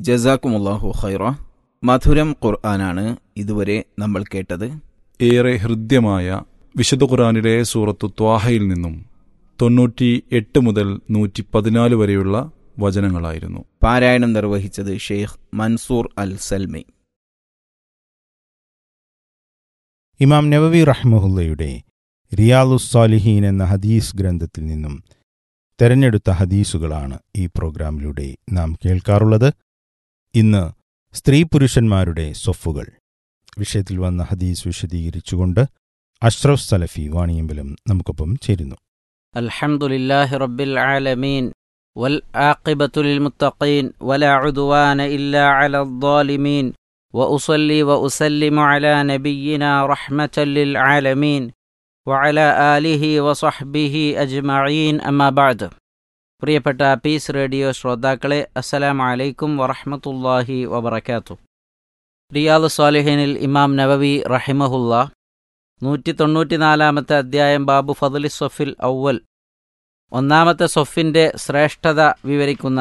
ജസാക്കുമുല്ലാഹു ഖൈറ മധുരം ഖുർആനാണ് ഇതുവരെ നമ്മൾ കേട്ടത് ഏറെ ഹൃദ്യമായ വിശുദ്ധ ഖുറാനിലെ സൂറത്തു ത്വാഹയിൽ നിന്നും തൊണ്ണൂറ്റി എട്ട് മുതൽ നൂറ്റി പതിനാല് വരെയുള്ള വചനങ്ങളായിരുന്നു പാരായണം നിർവഹിച്ചത് ഷെയ്ഖ് മൻസൂർ അൽ സൽമി ഇമാം നവവി റഹ്മഹുല്ലയുടെ റിയാലുസ്സാലിഹീൻ എന്ന ഹദീസ് ഗ്രന്ഥത്തിൽ നിന്നും തെരഞ്ഞെടുത്ത ഹദീസുകളാണ് ഈ പ്രോഗ്രാമിലൂടെ നാം കേൾക്കാറുള്ളത് ഇന്ന് സ്ത്രീ പുരുഷന്മാരുടെ സൊഫുകൾ വിഷയത്തിൽ വന്ന ഹദീസ് വിശദീകരിച്ചുകൊണ്ട് അഷ്റഫ് സലഫി വാണിയമ്പലം നമുക്കൊപ്പം ചേരുന്നു الحمد لله رب العالمين والعاقبة للمتقين ولا عدوان إلا على الظالمين وأصلي وأسلم على نبينا رحمة للعالمين وعلى آله وصحبه أجمعين أما بعد പ്രിയപ്പെട്ട പീസ് റേഡിയോ ശ്രോതാക്കളെ അസ്സലാമു അലൈക്കും വറഹ്മത്തുള്ളാഹി വബറകാതുഹു റിയാദ് സ്വാലിഹിനിൽ ഇമാം നവവി റഹിമഹുല്ല നൂറ്റി തൊണ്ണൂറ്റിനാലാമത്തെ അധ്യായം ബാബു ഫضലി സൊഫിൽ ഔവൽ ഒന്നാമത്തെ സൊഫിൻ്റെ ശ്രേഷ്ഠത വിവരിക്കുന്ന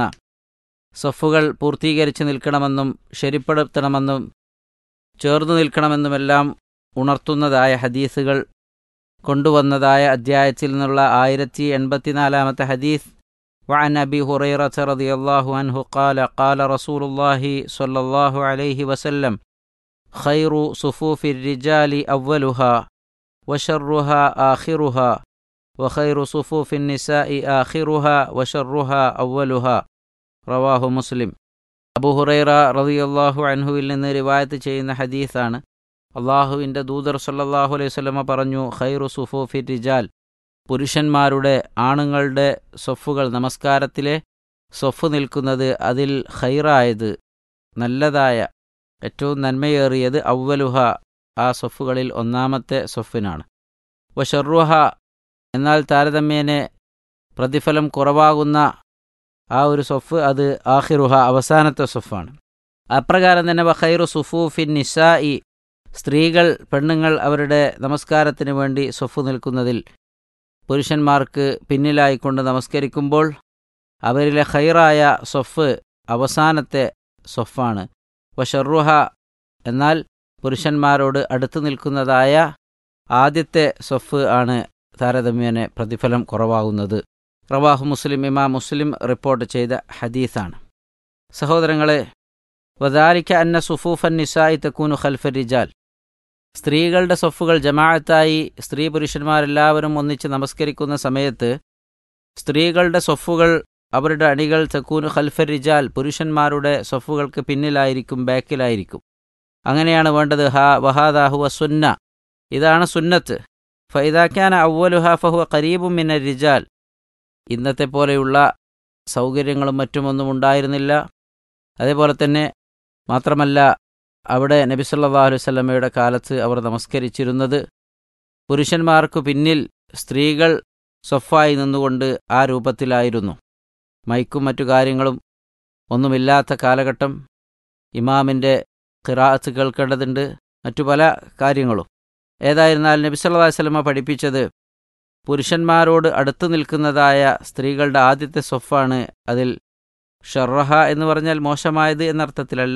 സൊഫുകൾ പൂർത്തീകരിച്ച് നിൽക്കണമെന്നും ശരിപ്പെടുത്തണമെന്നും ചേർന്നു നിൽക്കണമെന്നുമെല്ലാം ഉണർത്തുന്നതായ ഹദീസുകൾ കൊണ്ടുവന്നതായ അധ്യായത്തിൽ നിന്നുള്ള ആയിരത്തി എൺപത്തിനാലാമത്തെ ഹദീസ് وعن أبي هريرة رضي الله عنه قال قال رسول الله صلى الله عليه وسلم خير صفوف الرجال أولها وشرها آخرها وخير صفوف النساء آخرها وشرها أولها റവാഹു മുസ്ലിം അബു ഹുറൈറ റളിയല്ലാഹു അൻഹുവിൽ നിന്ന് റിവായത്ത് ചെയ്യുന്ന ഹദീസാണ് അള്ളാഹുവിൻ്റെ ദൂതർ സല്ലല്ലാഹു അലൈഹി വസല്ലമ പറഞ്ഞു ഖൈറു സുഫൂഫി റിജാൽ പുരുഷന്മാരുടെ ആണുങ്ങളുടെ സൊഫുകൾ നമസ്കാരത്തിലെ സൊഫ് നിൽക്കുന്നത് അതിൽ ഖൈറായത് നല്ലതായ ഏറ്റവും നന്മയേറിയത് ഔവലുഹ ആ സൊഫുകളിൽ ഒന്നാമത്തെ സൊഫിനാണ് വഷറുഹ എന്നാൽ താരതമ്യേനെ പ്രതിഫലം കുറവാകുന്ന ആ ഒരു സൊഫ് അത് ആഹിറുഹ അവസാനത്തെ സൊഫാണ് അപ്രകാരം തന്നെ വഖൈറു സുഫൂഫിൻ നിസായി സ്ത്രീകൾ പെണ്ണുങ്ങൾ അവരുടെ നമസ്കാരത്തിന് വേണ്ടി സൊഫ് നിൽക്കുന്നതിൽ പുരുഷന്മാർക്ക് പിന്നിലായിക്കൊണ്ട് നമസ്കരിക്കുമ്പോൾ അവരിലെ ഖൈറായ സൊഫ് അവസാനത്തെ സൊഫാണ് വഷറുഹ എന്നാൽ പുരുഷന്മാരോട് അടുത്തു നിൽക്കുന്നതായ ആദ്യത്തെ സൊഫ് ആണ് താരതമ്യേന പ്രതിഫലം കുറവാകുന്നത് റവാഹു മുസ്ലിം ഇമാ മുസ്ലിം റിപ്പോർട്ട് ചെയ്ത ഹദീസാണ് സഹോദരങ്ങളെ വദാലിക്ക അന്ന സുഫൂഫൻ നിസായി തക്കൂനു ഖൽഫ റിജാൽ സ്ത്രീകളുടെ സൊഫുകൾ ജമാഅത്തായി സ്ത്രീ പുരുഷന്മാരെല്ലാവരും ഒന്നിച്ച് നമസ്കരിക്കുന്ന സമയത്ത് സ്ത്രീകളുടെ സൊഫുകൾ അവരുടെ അണികൾ തക്കൂനു ഖൽഫ റിജാൽ പുരുഷന്മാരുടെ സൊഫുകൾക്ക് പിന്നിലായിരിക്കും ബാക്കിലായിരിക്കും അങ്ങനെയാണ് വേണ്ടത് ഹാ വഹാദാഹുവ സുന്ന ഇതാണ് സുന്നത്ത് ഫൈദാഖാന അവലുഹ ഫഹുവ കരീബും മിന റിജാൽ ഇന്നത്തെ പോലെയുള്ള സൗകര്യങ്ങളും മറ്റുമൊന്നും ഉണ്ടായിരുന്നില്ല അതേപോലെ തന്നെ മാത്രമല്ല അവിടെ നബി സല്ലല്ലാഹു അലൈഹി വസല്ലമയുടെ കാലത്ത് അവർ നമസ്കരിച്ചിരുന്നത് പുരുഷന്മാർക്ക് പിന്നിൽ സ്ത്രീകൾ സൊഫായി നിന്നുകൊണ്ട് ആ രൂപത്തിലായിരുന്നു മൈക്കും മറ്റു കാര്യങ്ങളും ഒന്നുമില്ലാത്ത കാലഘട്ടം ഇമാമിൻ്റെ ഖിറാത്ത് കേൾക്കേണ്ടതുണ്ട് മറ്റു പല കാര്യങ്ങളും ഏതായിരുന്നാൽ നബി സല്ലല്ലാഹു അലൈഹി വസല്ലമ പഠിപ്പിച്ചത് പുരുഷന്മാരോട് അടുത്തു നിൽക്കുന്നതായ സ്ത്രീകളുടെ ആദ്യത്തെ സൊഫാണ് അതിൽ ഷർറഹ എന്ന് പറഞ്ഞാൽ മോശമായത് എന്നർത്ഥത്തിലല്ല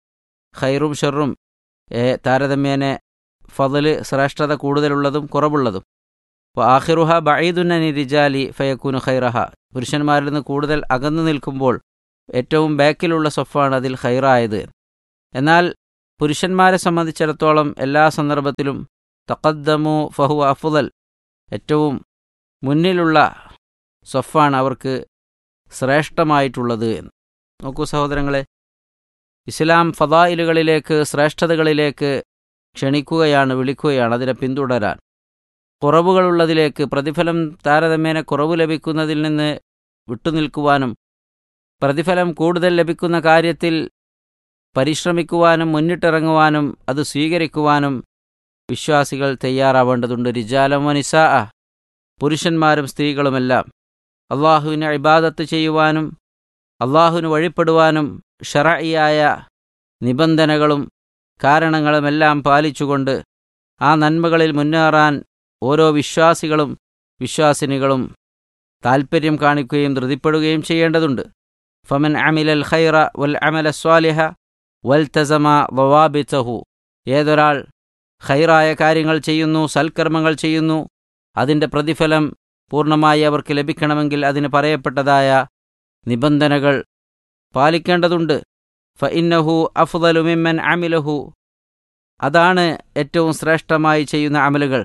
ഖൈറും ഷെറും താരതമ്യേനെ ഫതല് ശ്രേഷ്ഠത കൂടുതലുള്ളതും കുറവുള്ളതും അപ്പോൾ ആഹിറുഹ ബഈദുന്നനി റിജാലി ഫയക്കൂനു ഖൈറഹ പുരുഷന്മാരിൽ നിന്ന് കൂടുതൽ അകന്നു നിൽക്കുമ്പോൾ ഏറ്റവും ബാക്കിലുള്ള സൊഫാണ് അതിൽ ഖൈറായത് എന്നാൽ പുരുഷന്മാരെ സംബന്ധിച്ചിടത്തോളം എല്ലാ സന്ദർഭത്തിലും തഖദ്ദമു ഫഹു അഫുദൽ ഏറ്റവും മുന്നിലുള്ള സൊഫാണ് അവർക്ക് ശ്രേഷ്ഠമായിട്ടുള്ളത് എന്ന് നോക്കൂ സഹോദരങ്ങളെ ഇസ്ലാം ഫതായിലുകളിലേക്ക് ശ്രേഷ്ഠതകളിലേക്ക് ക്ഷണിക്കുകയാണ് വിളിക്കുകയാണ് അതിനെ പിന്തുടരാൻ കുറവുകളുള്ളതിലേക്ക് പ്രതിഫലം താരതമ്യേന കുറവ് ലഭിക്കുന്നതിൽ നിന്ന് വിട്ടുനിൽക്കുവാനും പ്രതിഫലം കൂടുതൽ ലഭിക്കുന്ന കാര്യത്തിൽ പരിശ്രമിക്കുവാനും മുന്നിട്ടിറങ്ങുവാനും അത് സ്വീകരിക്കുവാനും വിശ്വാസികൾ തയ്യാറാവേണ്ടതുണ്ട് റിജാലം വനിസാ പുരുഷന്മാരും സ്ത്രീകളുമെല്ലാം അള്ളാഹുവിനെ ഇബാദത്ത് ചെയ്യുവാനും അള്ളാഹുവിന് വഴിപ്പെടുവാനും ഷറയിയായ നിബന്ധനകളും കാരണങ്ങളുമെല്ലാം പാലിച്ചുകൊണ്ട് ആ നന്മകളിൽ മുന്നേറാൻ ഓരോ വിശ്വാസികളും വിശ്വാസിനികളും താൽപ്പര്യം കാണിക്കുകയും ധൃതിപ്പെടുകയും ചെയ്യേണ്ടതുണ്ട് ഫമൻ അമിലൽ ഖൈറ വൽ അമല സ്വാലിഹ വൽതസമ വവാബിത്തഹു ഏതൊരാൾ ഖൈറായ കാര്യങ്ങൾ ചെയ്യുന്നു സൽക്കർമ്മങ്ങൾ ചെയ്യുന്നു അതിൻ്റെ പ്രതിഫലം പൂർണ്ണമായി അവർക്ക് ലഭിക്കണമെങ്കിൽ അതിന് പറയപ്പെട്ടതായ നിബന്ധനകൾ പാലിക്കേണ്ടതുണ്ട് ഫ ഇന്നഹു അഫ്ദലു മിമ്മൻ അമിലഹു അതാണ് ഏറ്റവും ശ്രേഷ്ഠമായി ചെയ്യുന്ന അമലുകൾ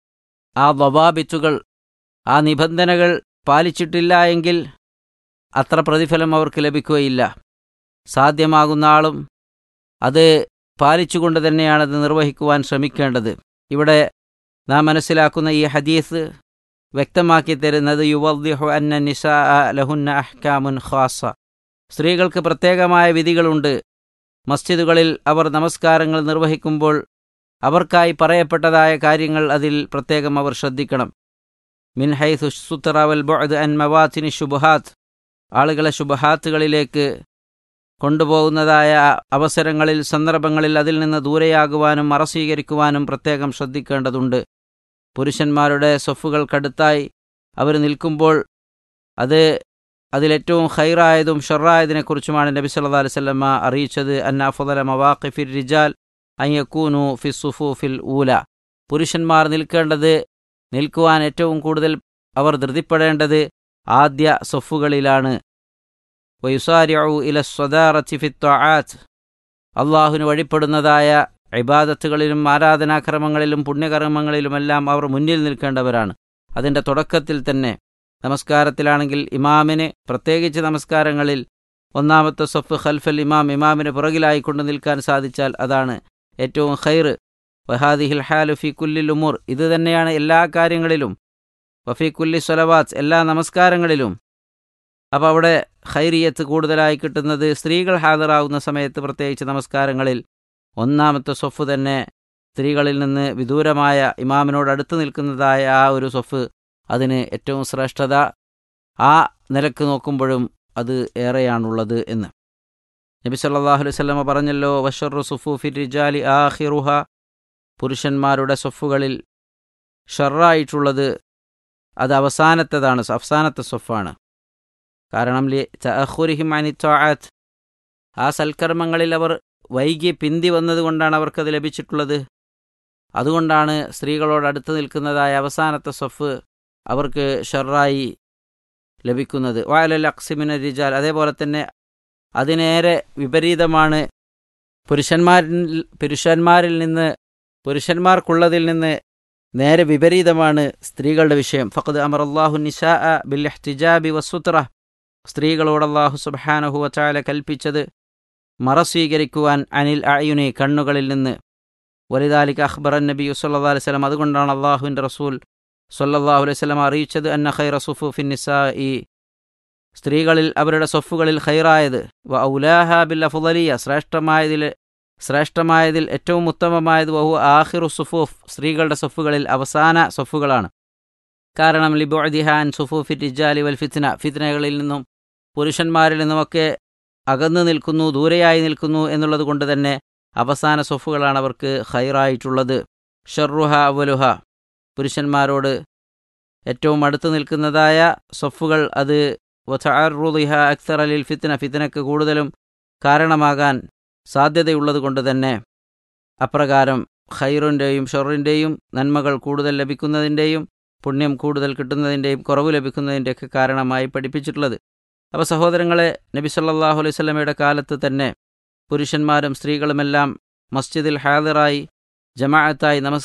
ആ വവാബിത്തുകൾ ആ നിബന്ധനകൾ പാലിച്ചിട്ടില്ല എങ്കിൽ അത്ര പ്രതിഫലം അവർക്ക് ലഭിക്കുകയില്ല സാധ്യമാകുന്ന ആളും അത് പാലിച്ചുകൊണ്ട് തന്നെയാണത് നിർവഹിക്കുവാൻ ശ്രമിക്കേണ്ടത് ഇവിടെ നാം മനസ്സിലാക്കുന്ന ഈ ഹദീസ് വ്യക്തമാക്കി തരുന്നത് യുവദ്ദിഹു അന്ന നിസാ ലഹുന്ന അഹ്കാമുൻ ഖാസ സ്ത്രീകൾക്ക് പ്രത്യേകമായ വിധികളുണ്ട് മസ്ജിദുകളിൽ അവർ നമസ്കാരങ്ങൾ നിർവഹിക്കുമ്പോൾ അവർക്കായി പറയപ്പെട്ടതായ കാര്യങ്ങൾ അതിൽ പ്രത്യേകം അവർ ശ്രദ്ധിക്കണം മിൻ ഹൈസു സുത്തറാവൽ ബൊഅദ് അൻ മവാത്തിനി ശുബഹാത്ത് ആളുകളെ ശുബഹാത്തുകളിലേക്ക് കൊണ്ടുപോകുന്നതായ അവസരങ്ങളിൽ സന്ദർഭങ്ങളിൽ അതിൽ നിന്ന് ദൂരെയാകുവാനും മറ സ്വീകരിക്കുവാനും പ്രത്യേകം ശ്രദ്ധിക്കേണ്ടതുണ്ട് പുരുഷന്മാരുടെ സൊഫുകൾക്കടുത്തായി അവർ നിൽക്കുമ്പോൾ അത് അതിലേറ്റവും ഖൈറായതും ഷെറായതിനെക്കുറിച്ചുമാണ് നബി സല്ലാ അലൈവല്ലമ്മ അറിയിച്ചത് അന്ന അഫുദല മവാഖിഫിർ റിജാൽ അയ്യക്കൂനു ഫി സുഫു ഫിൽ ഊല പുരുഷന്മാർ നിൽക്കേണ്ടത് നിൽക്കുവാൻ ഏറ്റവും കൂടുതൽ അവർ ധൃതിപ്പെടേണ്ടത് ആദ്യ സൊഫുകളിലാണ് വയുസാരിഉ ഇല സ്വദാറത്തി ഫിത്വാആത്ത് അള്ളാഹുവിന് വഴിപ്പെടുന്നതായ ഇബാദത്തുകളിലും ആരാധനാക്രമങ്ങളിലും പുണ്യകർമ്മങ്ങളിലുമെല്ലാം അവർ മുന്നിൽ നിൽക്കേണ്ടവരാണ് അതിൻ്റെ തുടക്കത്തിൽ തന്നെ നമസ്കാരത്തിലാണെങ്കിൽ ഇമാമിന് പ്രത്യേകിച്ച് നമസ്കാരങ്ങളിൽ ഒന്നാമത്തെ സൊഫ് ഖൽഫൽ ഇമാം ഇമാമിന് പുറകിലായിക്കൊണ്ട് നിൽക്കാൻ സാധിച്ചാൽ അതാണ് ഏറ്റവും ഖൈർ വഹാദിഹിൽ ഹാലു ഫി കുല്ലിൽ ഉമൂർ ഇത് തന്നെയാണ് എല്ലാ കാര്യങ്ങളിലും വഫി കുല്ലി സ്വലവാത്ത് എല്ലാ നമസ്കാരങ്ങളിലും അപ്പോൾ അവിടെ ഖൈറിയത്ത് കൂടുതലായി കിട്ടുന്നത് സ്ത്രീകൾ ഹാജറാവുന്ന സമയത്ത് പ്രത്യേകിച്ച് നമസ്കാരങ്ങളിൽ ഒന്നാമത്തെ സൊഫ് തന്നെ സ്ത്രീകളിൽ നിന്ന് വിദൂരമായ ഇമാമിനോട് അടുത്ത് നിൽക്കുന്നതായ ആ ഒരു സൊഫ് അതിന് ഏറ്റവും ശ്രേഷ്ഠത ആ നിലക്ക് നോക്കുമ്പോഴും അത് ഏറെയാണുള്ളത് എന്ന് നബി സല്ലാഹു അലൈഹി സ്വലമ പറഞ്ഞല്ലോ വഷറു സുഫൂഫി റിജാലി ആഹിറുഹ പുരുഷന്മാരുടെ സൊഫുകളിൽ ഷറായിട്ടുള്ളത് അത് അവസാനത്തേതാണ് അവസാനത്തെ സൊഫാണ് കാരണം തഅഖുരിഹിം അനിത്വാഅത്ത് ആ സൽക്കർമ്മങ്ങളിൽ അവർ വൈകി പിന്തി വന്നതുകൊണ്ടാണ് അവർക്കത് ലഭിച്ചിട്ടുള്ളത് അതുകൊണ്ടാണ് സ്ത്രീകളോട് അടുത്ത് നിൽക്കുന്നതായ അവസാനത്തെ സൊഫ് അവർക്ക് ഷെറായി ലഭിക്കുന്നത് വായലൽ അക്സിമിന റിജാൽ അതേപോലെ തന്നെ അതിനേറെ വിപരീതമാണ് പുരുഷന്മാരിൽ പുരുഷന്മാരിൽ നിന്ന് പുരുഷന്മാർക്കുള്ളതിൽ നിന്ന് നേരെ വിപരീതമാണ് സ്ത്രീകളുടെ വിഷയം ഫഖദ് അമർ അള്ളാഹു നിഷാ ബിൽ ഇഹ്തിജാബി വസുത്ര സ്ത്രീകളോട് അള്ളാഹു സുബാനഹു വച്ചാല കൽപ്പിച്ചത് മറ സ്വീകരിക്കുവാൻ അനിൽ അയുനെ കണ്ണുകളിൽ നിന്ന് വലിദാലിക്ക് അഖ്ബറൻ നബി സല്ലാ അലൈഹി സ്വലം അതുകൊണ്ടാണ് അള്ളാഹുവിൻ്റെ റസൂൽ സല്ലാഹു അലൈഹി സ്വലം അറിയിച്ചത് അന്ന ഖൈറ സുഫു ഫിൻ നിസാ ഈ സ്ത്രീകളിൽ അവരുടെ സൊഫുകളിൽ ഖൈറായത് വ ഔലാഹ ബിൽ അഫുദലിയ ശ്രേഷ്ഠമായതിൽ ശ്രേഷ്ഠമായതിൽ ഏറ്റവും ഉത്തമമായത് വഹു ആഹിറു സുഫൂഫ് സ്ത്രീകളുടെ സൊഫുകളിൽ അവസാന സൊഫുകളാണ് കാരണം ലിബുഅദിഹാൻ സുഫൂഫി രിജാലി വൽ ഫിത്ന ഫിത്നകളിൽ നിന്നും പുരുഷന്മാരിൽ നിന്നുമൊക്കെ അകന്നു നിൽക്കുന്നു ദൂരെയായി നിൽക്കുന്നു എന്നുള്ളത് കൊണ്ട് തന്നെ അവസാന സൊഫുകളാണ് അവർക്ക് ഖൈറായിട്ടുള്ളത് ഷർറുഹ അവലുഹ പുരുഷന്മാരോട് ഏറ്റവും അടുത്ത് നിൽക്കുന്നതായ സൊഫുകൾ അത് വഥാറുദിഹ അക്സർ അലിൽ ഫിത്ന ഫിത്നക്ക് കൂടുതലും കാരണമാകാൻ സാധ്യതയുള്ളത് കൊണ്ട് തന്നെ അപ്രകാരം ഖൈറിൻ്റെയും ഷൊറിൻ്റെയും നന്മകൾ കൂടുതൽ ലഭിക്കുന്നതിൻ്റെയും പുണ്യം കൂടുതൽ കിട്ടുന്നതിൻ്റെയും കുറവ് ലഭിക്കുന്നതിൻ്റെയൊക്കെ കാരണമായി പഠിപ്പിച്ചിട്ടുള്ളത് അപ്പോൾ സഹോദരങ്ങളെ നബി സല്ലാഹു അലൈഹി സ്വലമയുടെ കാലത്ത് തന്നെ പുരുഷന്മാരും സ്ത്രീകളുമെല്ലാം മസ്ജിദിൽ ഹാദിറായി ജമാഅത്തായി നമസ്